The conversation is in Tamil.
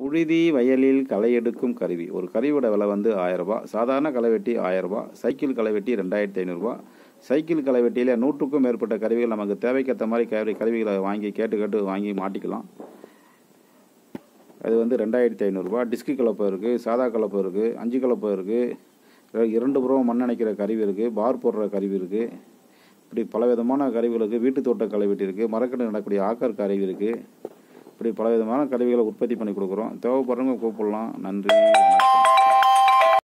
புழுதி வயலில் களை எடுக்கும் கருவி ஒரு கருவியோட விலை வந்து ஆயிரரூபா சாதாரண களைவெட்டி ஆயிரரூபா சைக்கிள் களைவெட்டி ரெண்டாயிரத்தி ஐநூறுரூவா சைக்கிள் களைவெட்டியில் நூற்றுக்கும் மேற்பட்ட கருவிகள் நமக்கு தேவைக்கேற்ற மாதிரி கருவி கருவிகளை வாங்கி கேட்டு கேட்டு வாங்கி மாட்டிக்கலாம் அது வந்து ரெண்டாயிரத்தி ஐநூறுரூவா டிஸ்கு கலப்பை இருக்குது சாதா கலப்பை இருக்குது அஞ்சு கலப்பை இருக்குது இரண்டு புறம் மண் அணைக்கிற கருவி இருக்குது பார் போடுற கருவி இருக்குது இப்படி பலவிதமான கருவிகள் இருக்குது வீட்டு தோட்ட களைவெட்டி இருக்குது மரக்கட்டு நடக்கூடிய ஆக்கர் கருவி இருக்குது இப்படி பலவிதமான கருவிகளை உற்பத்தி பண்ணி கொடுக்குறோம் தேவைப்படுறவங்க கூப்பிடலாம் நன்றி வணக்கம்